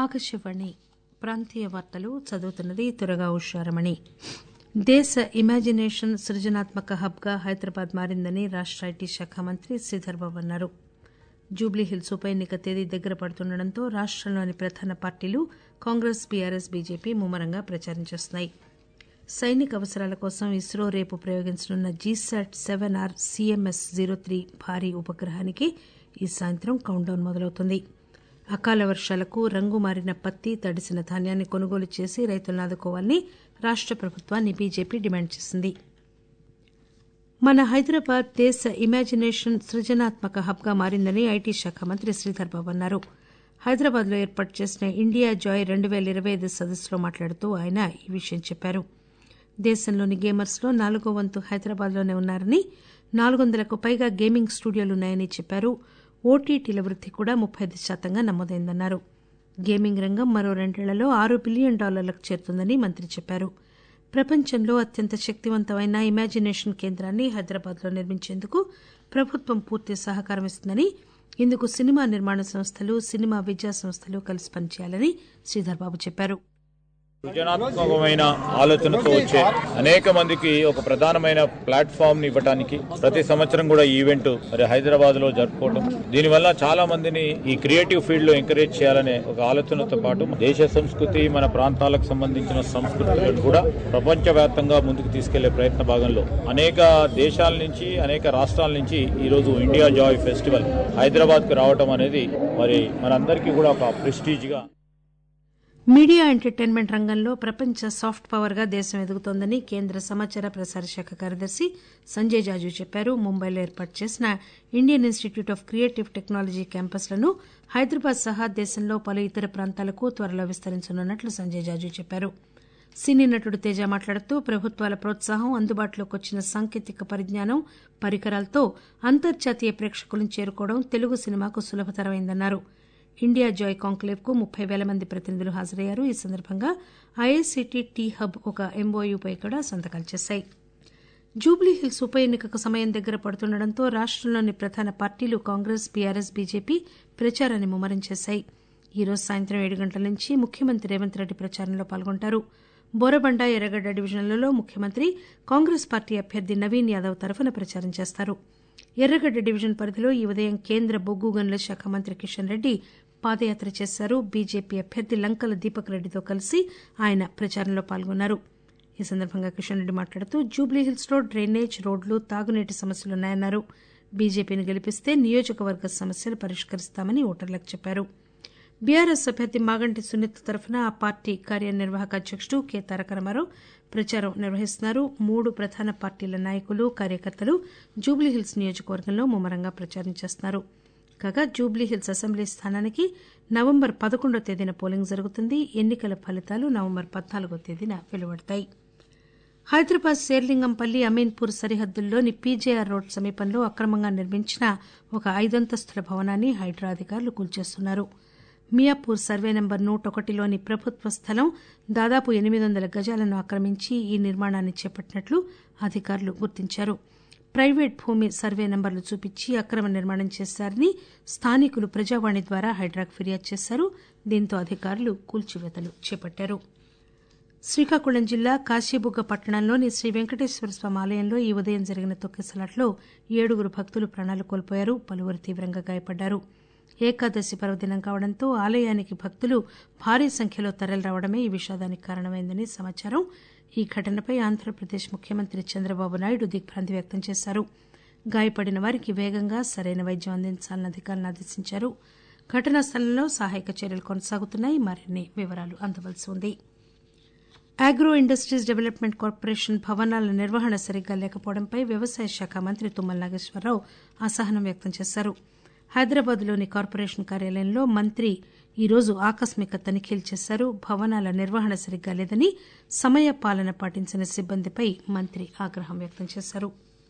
ఆకాశవాణి ప్రాంతీయ వార్తలు చదువుతున్నది తురగా ఉషారమణి దేశ ఇమాజినేషన్ సృజనాత్మక హబ్గా హైదరాబాద్ మారిందని రాష్ట ఐటీ శాఖ మంత్రి శ్రీధర్ బాబు అన్నారు జూబ్లీహిల్స్ ఉప ఎన్నిక తేదీ దగ్గర పడుతుండటంతో రాష్టంలోని ప్రధాన పార్టీలు కాంగ్రెస్ బీఆర్ఎస్ బీజేపీ ముమ్మరంగా ప్రచారం చేస్తున్నాయి సైనిక అవసరాల కోసం ఇస్రో రేపు ప్రయోగించనున్న GSAT seven R CMS zero three భారీ ఉపగ్రహానికి ఈ సాయంత్రం కౌంట్డౌన్ మొదలవుతుంది అకాల వర్షాలకు రంగు మారిన పత్తి తడిసిన ధాన్యాన్ని కొనుగోలు చేసి రైతులను ఆదుకోవాలని రాష్ట ప్రభుత్వాన్ని బీజేపీ డిమాండ్ చేసింది మన హైదరాబాద్ దేశ ఇమాజినేషన్ సృజనాత్మక హబ్గా మారిందని ఐటీ శాఖ మంత్రి శ్రీధర్ బాబు అన్నారు హైదరాబాద్ లో ఏర్పాటు చేసిన ఇండియా జాయ్ రెండు పేల ఇరవై ఐదు సదస్సులో మాట్లాడుతూ ఆయన ఈ విషయం చెప్పారు దేశంలోని గేమర్స్ లో నాలుగో వంతు హైదరాబాద్ లోనే ఉన్నారని నాలుగు వందలకు పైగా గేమింగ్ స్టూడియోలున్నాయని చెప్పారు ఓటీటీల వృద్ది కూడా ముప్పై ఐదు శాతంగా నమోదైందన్నారు గేమింగ్ రంగం మరో రెండేళ్లలో ఆరు బిలియన్ డాలర్లకు చేరుతుందని మంత్రి చెప్పారు ప్రపంచంలో అత్యంత శక్తివంతమైన ఇమాజినేషన్ కేంద్రాన్ని హైదరాబాద్ లో నిర్మించేందుకు ప్రభుత్వం పూర్తి సహకారం ఇస్తుందని ఇందుకు సినిమా నిర్మాణ సంస్థలు సినిమా విద్యా సంస్థలు కలిసి పనిచేయాలని శ్రీధర్ బాబు చెప్పారు సృజనాత్మకమైన ఆలోచనతో వచ్చే అనేక మందికి ఒక ప్రధానమైన ప్లాట్ఫామ్ ని ఇవ్వడానికి ప్రతి సంవత్సరం కూడా ఈ ఈవెంట్ మరి హైదరాబాద్ లో జరుపుకోవడం దీనివల్ల చాలా మందిని ఈ క్రియేటివ్ ఫీల్డ్ లో ఎంకరేజ్ చేయాలనే ఒక ఆలోచనతో పాటు దేశ సంస్కృతి మన ప్రాంతాలకు సంబంధించిన సంస్కృతులను కూడా ప్రపంచవ్యాప్తంగా ముందుకు తీసుకెళ్లే ప్రయత్న భాగంలో అనేక దేశాల నుంచి అనేక రాష్ట్రాల నుంచి ఈ రోజు ఇండియా జాయ్ ఫెస్టివల్ హైదరాబాద్ కు రావడం అనేది మరి మనందరికీ కూడా ఒక ప్రెస్టీజ్ గా మీడియా ఎంటర్టైన్మెంట్ రంగంలో ప్రపంచ సాఫ్ట్ పవర్ గా దేశం ఎదుగుతోందని కేంద్ర సమాచార ప్రసార శాఖ కార్యదర్శి సంజయ్ జాజు చెప్పారు ముంబైలో ఏర్పాటు చేసిన Indian institute of creative technology క్యాంపస్లను హైదరాబాద్ సహా దేశంలో పలు ఇతర ప్రాంతాలకు త్వరలో విస్తరించనున్నట్లు సంజయ్ జాజు చెప్పారు సినీ నటుడు తేజ మాట్లాడుతూ ప్రభుత్వాల ప్రోత్సాహం అందుబాటులోకి వచ్చిన సాంకేతిక పరిజ్ఞానం పరికరాలతో అంతర్జాతీయ ప్రేక్షకులను చేరుకోవడం తెలుగు సినిమాకు సులభతరమైందన్నారు ఇండియా జాయ్ కాంక్లేవ్ కు ముప్పై పేల మంది ప్రతినిధులు హాజరయ్యారు ఈ సందర్భంగా ఐఐసిటి టీ హబ్ ఒక ఎంఓయూపై కూడా సంతకాలు చేశాయి జూబ్లీహిల్స్ ఉప ఎన్నికకు సమయం దగ్గర పడుతుండటంతో రాష్టంలోని ప్రధాన పార్టీలు కాంగ్రెస్ బీఆర్ఎస్ బీజేపీ ప్రచారాన్ని ముమ్మరం చేశాయి ఈ రోజు సాయంత్రం ఏడు గంటల నుంచి ముఖ్యమంత్రి రేవంత్ రెడ్డి ప్రచారంలో పాల్గొంటారు బోరబండ ఎర్రగడ్డ డివిజన్లలో ముఖ్యమంత్రి కాంగ్రెస్ పార్టీ అభ్యర్థి నవీన్ యాదవ్ తరఫున ప్రచారం చేస్తారు ఎర్రగడ్డ డివిజన్ పరిధిలో ఈ ఉదయం కేంద్ర బొగ్గు గనుల శాఖ మంత్రి కిషన్ రెడ్డి పాదయాత్ర చేశారు బీజేపీ అభ్యర్థి లంకల దీపక్ రెడ్డితో కలిసి ఆయన ప్రచారంలో పాల్గొన్నారు ఈ సందర్భంగా కిషన్ రెడ్డి మాట్లాడుతూ జూబ్లీహిల్స్ లో డ్రైనేజ్ రోడ్లు తాగునీటి సమస్యలున్నాయన్నారు బీజేపీని గెలిపిస్తే నియోజకవర్గ సమస్యలు పరిష్కరిస్తామని ఓటర్లకు చెప్పారు బీఆర్ఎస్ అభ్యర్థి మాగంటి సునీత తరఫున ఆ పార్టీ కార్యనిర్వాహక అధ్యకుడు కె తారక రామారావు ప్రచారం నిర్వహిస్తున్నారు మూడు ప్రధాన పార్టీల నాయకులు కార్యకర్తలు జూబ్లీహిల్స్ నియోజకవర్గంలో ముమ్మరంగా ప్రచారం చేస్తున్నారు కాగా జూబ్లీహిల్స్ అసెంబ్లీ స్థానానికి నవంబర్ పదకొండో తేదీన పోలింగ్ జరుగుతుంది ఎన్నికల ఫలితాలు నవంబర్ పద్నాలుగో తేదీన వెలువడతాయి హైదరాబాద్ శేర్లింగంపల్లి అమీన్పూర్ సరిహద్దుల్లోని పీజేఆర్ రోడ్ సమీపంలో అక్రమంగా నిర్మించిన ఒక ఐదంతస్తుల భవనాన్ని హైడ్రా అధికారులు కూల్చేస్తున్నారు మియాపూర్ సర్వే నెంబర్ నూట ఒకటిలోని ప్రభుత్వ స్థలం దాదాపు ఎనిమిది వందల గజాలను ఆక్రమించి ఈ నిర్మాణాన్ని చేపట్టినట్లు అధికారులు గుర్తించారు ప్రైవేట్ భూమి సర్వే నెంబర్లు చూపించి అక్రమ నిర్మాణం చేశారని స్థానికులు ప్రజావాణి ద్వారా హైడ్రాకు ఫిర్యాదు చేశారు దీంతో అధికారులు కూల్చివేతలు చేపట్టారు శ్రీకాకుళం జిల్లా కాశీబుగ్గ పట్టణంలోని శ్రీ వెంకటేశ్వర స్వామి ఆలయంలో ఈ ఉదయం జరిగిన తొక్కిసలాట్లో ఏడుగురు భక్తులు ప్రాణాలు కోల్పోయారు పలువురు తీవ్రంగా గాయపడ్డారు ఏకాదశి పర్వదినం కావడంతో ఆలయానికి భక్తులు భారీ సంఖ్యలో తరలిరావడమే ఈ విషాదానికి కారణమైందని సమాచారం ఈ ఘటనపై ఆంధ్రప్రదేశ్ ముఖ్యమంత్రి చంద్రబాబు నాయుడు దిగ్భ్రాంతి వ్యక్తం చేశారు గాయపడిన వారికి వేగంగా సరైన వైద్యం అందించాలని అధికారులను ఆదేశించారు ఘటనా స్థలంలో సహాయక చర్యలు కొనసాగుతున్నాయి మరిన్ని వివరాలు అందవలసి ఉంది ఆగ్రో ఇండస్ట్రీస్ డెవలప్మెంట్ కార్పొరేషన్ భవనాల నిర్వహణ సరిగ్గా లేకపోవడంపై వ్యవసాయ శాఖ మంత్రి తుమ్మల నాగేశ్వరరావు అసహనం వ్యక్తం చేశారు హైదరాబాద్లోని కార్పొరేషన్ కార్యాలయంలో మంత్రి ఈరోజు ఆకస్మిక తనిఖీలు చేశారు భవనాల నిర్వహణ సరిగ్గా లేదని సమయ పాలన పాటించిన సిబ్బందిపై మంత్రి ఆగ్రహం వ్యక్తం చేశారు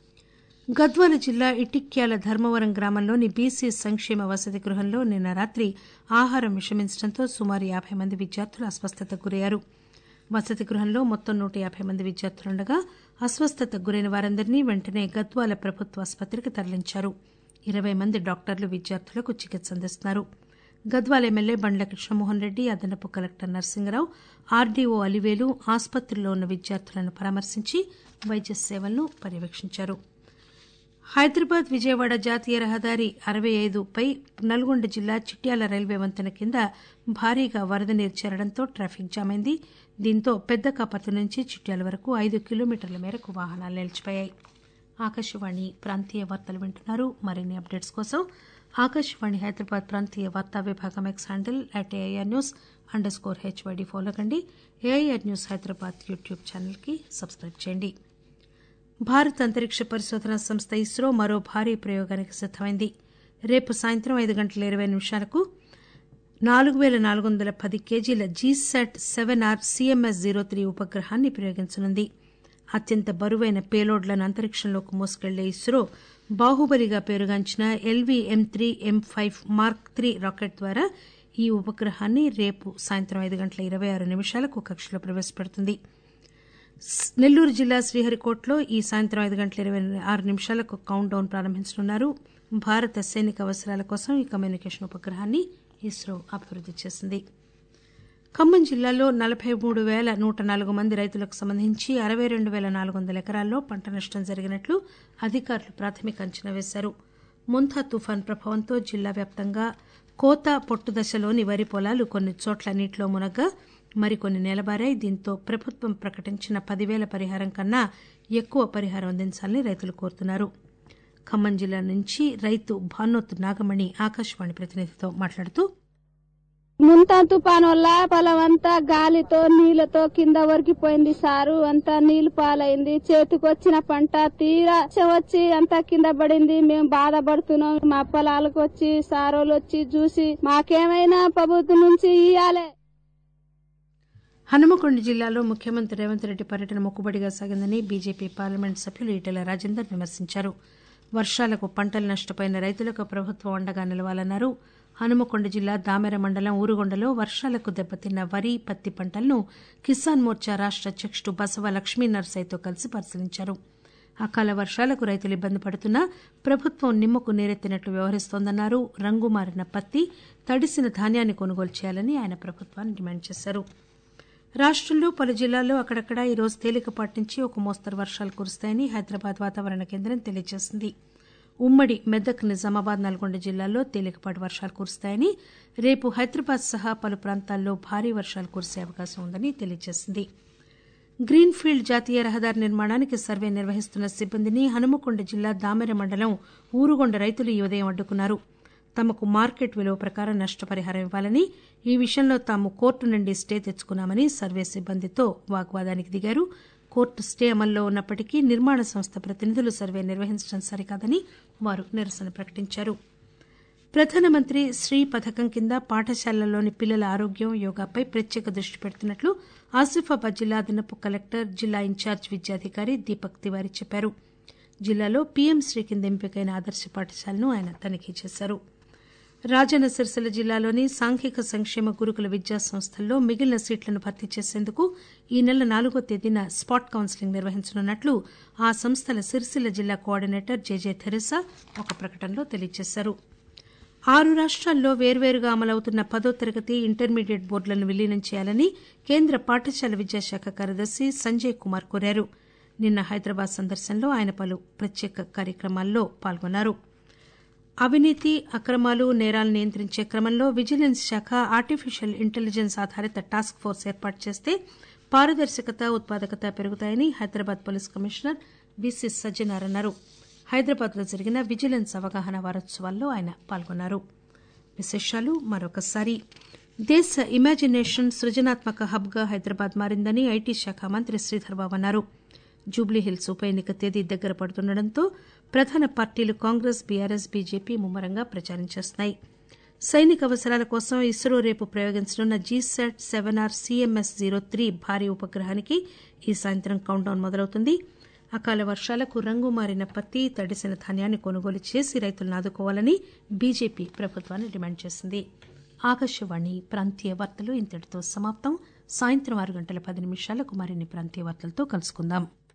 గద్వాల జిల్లా ఇటిక్యాల ధర్మవరం గ్రామంలోని బీసీ సంక్షేమ వసతి గృహంలో నిన్న రాత్రి ఆహారం విషమించడంతో సుమారు యాబై మంది విద్యార్థులు అస్వస్థతకు గురయ్యారు వసతి గృహంలో మొత్తం నూట యాబై మంది విద్యార్థులుండగా అస్వస్థతకు గురైన వారందరినీ వెంటనే గద్వాల ప్రభుత్వ ఆసుపత్రికి తరలించారు ఇరవై మంది డాక్టర్లు విద్యార్థులకు చికిత్స అందిస్తున్నారు గద్వాల ఎమ్మెల్యే బండ్ల కృష్ణమోహన్ రెడ్డి అదనపు కలెక్టర్ నరసింగరావు ఆర్డీఓ అలివేలు ఆసుపత్రుల్లో ఉన్న విద్యార్థులను పరామర్శించి వైద్య సేవలను పర్యవేక్షించారు హైదరాబాద్ విజయవాడ జాతీయ రహదారి అరవై ఐదుపై నల్గొండ జిల్లా చిట్యాల రైల్వే వంతెన కింద భారీగా వరద నీరు చేరడంతో ట్రాఫిక్ జామ్ అయింది దీంతో పెద్ద కాపర్తి నుంచి చిట్యాల వరకు ఐదు కిలోమీటర్ల మేరకు వాహనాలు నిలిచిపోయాయి ఆకాశవాణి ప్రాంతీయ వార్తలు వింటున్నారు మరిన్ని అప్డేట్స్ కోసం ఆకాశవాణి హైదరాబాద్ ప్రాంతీయ వార్తా విభాగం X handle at AIR news under score HYD follow కండి ఏఐఆర్ న్యూస్ హైదరాబాద్ యూట్యూబ్ ఛానల్కి సబ్స్క్రైబ్ చేయండి భారత అంతరిక్ష పరిశోధన సంస్థ ఇస్రో మరో భారీ ప్రయోగానికి సిద్దమైంది రేపు సాయంత్రం ఐదు గంటల ఇరవై నిమిషాలకు నాలుగు పేల నాలుగు వందల పది కేజీల GSAT seven R CMS zero three ఉపగ్రహాన్ని ప్రయోగించనుంది అత్యంత బరువైన పేలోడ్లను అంతరిక్షంలోకి మోసుకెళ్లే ఇస్రో బాహుబలిగా పేరుగాంచిన LV M three M five mark three rocket ద్వారా ఈ ఉపగ్రహాన్ని రేపు సాయంత్రం ఐదు గంటల ఇరవై ఆరు నిమిషాలకు కక్షలో ప్రవేశపెడుతుంది నెల్లూరు జిల్లా శ్రీహరికోటలో ఈ సాయంత్రం ఐదు గంటల ఇరవై ఆరు నిమిషాలకు కౌంట్ డౌన్ ప్రారంభించనున్నారు భారత సైనిక అవసరాల కోసం ఈ కమ్యూనికేషన్ ఉపగ్రహాన్ని ఇస్రో అభివృద్ది చేసింది ఖమ్మం జిల్లాలో నలబై మూడు పేల నూట నాలుగు మంది రైతులకు సంబంధించి అరవై రెండు పేల నాలుగు వందల ఎకరాల్లో పంట నష్టం జరిగినట్లు అధికారులు ప్రాథమిక అంచనా వేశారు ముంతా తుఫాన్ ప్రభావంతో జిల్లా వ్యాప్తంగా కోత పొట్టు దశలోని వరి పొలాలు కొన్ని చోట్ల నీటిలో మునగ్గా మరికొన్ని నేలబారాయి దీంతో ప్రభుత్వం ప్రకటించిన పదివేల పరిహారం కన్నా ఎక్కువ పరిహారం అందించాలని రైతులు కోరుతున్నారు ఖమ్మం జిల్లా నుంచి రైతు భానోత్ నాగమణి ఆకాశవాణి ప్రతినిధితో మాట్లాడుతూ ముంతా తుఫాన్ వల్ల పొలం అంతా గాలితో నీళ్లతో కింద వరికిపోయింది సారు అంతా నీళ్లు పాలైంది చేతికొచ్చిన పంట తీరా వర్షం వచ్చి అంతా కింద పడింది మేము బాధపడుతున్నాం మా పొలాలకు వచ్చి సారోలు వచ్చి చూసి మాకేమైనా ప్రభుత్వం నుంచి ఇయ్యాలే హనుమకొండ జిల్లాలో ముఖ్యమంత్రి రేవంత్ రెడ్డి పర్యటన మొక్కుబడిగా సాగిందని బీజేపీ పార్లమెంట్ సభ్యులు ఈటెల రాజేందర్ విమర్శించారు వర్షాలకు పంటలు నష్టపోయిన రైతులకు ప్రభుత్వం అండగా నిలవాలన్నారు హనుమకొండ జిల్లా దామెర మండలం ఊరుగొండలో వర్షాలకు దెబ్బతిన్న వరి పత్తి పంటలను కిసాన్ మోర్చా రాష్ట అధ్యకుడు బసవ లక్ష్మీ నర్సయ్యతో కలిసి పరిశీలించారు అకాల వర్షాలకు రైతులు ఇబ్బంది పడుతున్నా ప్రభుత్వం నిమ్మకు నీరెత్తినట్లు వ్యవహరిస్తోందన్నారు రంగు మారిన పత్తి తడిసిన ధాన్యాన్ని కొనుగోలు చేయాలని ఆయన ప్రభుత్వాన్ని డిమాండ్ చేశారు రాష్టంలో పలు జిల్లాల్లో అక్కడక్కడ ఈ రోజు తేలికపాటి నుంచి ఒక మోస్తరు వర్షాలు కురుస్తాయని హైదరాబాద్ వాతావరణ కేంద్రం తెలియజేసింది ఉమ్మడి మెదక్ నిజామాబాద్ నల్గొండ జిల్లాల్లో తేలికపాటి వర్షాలు కురుస్తాయని రేపు హైదరాబాద్ సహా పలు ప్రాంతాల్లో భారీ వర్షాలు కురిసే అవకాశం ఉందని తెలియజేసింది గ్రీన్ఫీల్డ్ జాతీయ రహదారి నిర్మాణానికి సర్వే నిర్వహిస్తున్న సిబ్బందిని హనుమకొండ జిల్లా దామెర మండలం ఊరుగొండ రైతులు ఈ ఉదయం అడ్డుకున్నారు తమకు మార్కెట్ విలువ ప్రకారం నష్టపరిహారం ఇవ్వాలని ఈ విషయంలో తాము కోర్టు నుండి స్టే తెచ్చుకున్నామని సర్వే సిబ్బందితో వాగ్వాదానికి దిగారు కోర్టు స్టే అమల్లో ఉన్నప్పటికీ నిర్మాణ సంస్థ ప్రతినిధులు సర్వే నిర్వహించడం సరికాదని వారు నిరసన ప్రకటించారు ప్రధానమంత్రి శ్రీ పథకం కింద పాఠశాలల్లోని పిల్లల ఆరోగ్యం యోగాపై ప్రత్యేక దృష్టి పెడుతున్నట్లు ఆసిఫాబాద్ జిల్లా అదనపు కలెక్టర్ జిల్లా ఇన్ఛార్జ్ విద్యాధికారి దీపక్ తివారీ చెప్పారు జిల్లాలో పీఎం శ్రీ కింద ఎంపికైన ఆదర్శ పాఠశాలను ఆయన తనిఖీ చేశారు రాజన్న సిరిసిల్ల జిల్లాలోని సాంఘిక సంక్షేమ గురుకుల విద్యా సంస్థల్లో మిగిలిన సీట్లను భర్తీ చేసేందుకు ఈ నెల నాలుగో తేదీన స్పాట్ కౌన్సిలింగ్ నిర్వహించనున్నట్లు ఆ సంస్థల సిరిసిల్ల జిల్లా కోఆర్డినేటర్ జేజే థెరెసా ఒక ప్రకటనలో తెలియజేశారు ఆరు రాష్ట్రాల్లో వేర్వేరుగా అమలవుతున్న పదో తరగతి ఇంటర్మీడియట్ బోర్డులను విలీనం చేయాలని కేంద్ర పాఠశాల విద్యాశాఖ కార్యదర్శి సంజయ్ కుమార్ కోరారు నిన్న హైదరాబాద్ సందర్శనలో ఆయన పలు ప్రత్యేక కార్యక్రమాల్లో పాల్గొన్నారు అవినీతి అక్రమాలు నేరాలను నియంత్రించే క్రమంలో విజిలెన్స్ శాఖ ఆర్టిఫిషియల్ ఇంటెలిజెన్స్ ఆధారిత టాస్క్ ఫోర్స్ ఏర్పాటు చేస్తే పారదర్శకత ఉత్పాదకత పెరుగుతాయని హైదరాబాద్ పోలీస్ కమిషనర్ బీసీ సజ్జనార్ అన్నారు హైదరాబాద్లో జరిగిన విజిలెన్స్ అవగాహన వారోత్సవాల్లో ఆయన పాల్గొన్నారు విశేషాలు మరొకసారి దేశ ఇమాజినేషన్ సృజనాత్మక హబ్గా హైదరాబాద్ మారిందని ఐటీ శాఖ మంత్రి శ్రీధర్ బాబు అన్నారు జూబ్లీహిల్స్ ఉప ఎన్నిక తేదీ దగ్గర పడుతుండటంతో ప్రధాన పార్టీలు కాంగ్రెస్ బీఆర్ఎస్ బీజేపీ ముమ్మరంగా ప్రచారం చేస్తున్నాయి సైనిక అవసరాల కోసం ఇస్రో రేపు ప్రయోగించనున్న GSAT seven R CMS zero three భారీ ఉపగ్రహానికి ఈ సాయంత్రం కౌంట్డౌన్ మొదలవుతుంది అకాల వర్షాలకు రంగు మారిన పత్తి తడిసిన ధాన్యాన్ని కొనుగోలు చేసి రైతులను ఆదుకోవాలని బీజేపీ ప్రభుత్వాన్ని డిమాండ్ చేసింది ఆకాశవాణి ప్రాంతీయ వార్తలు ఇంతటితో సమాప్తం సాయంత్రం ఆరు గంటల పది నిమిషాలకు మరిన్ని ప్రాంతీయ వార్తలతో కలుసుకుందాం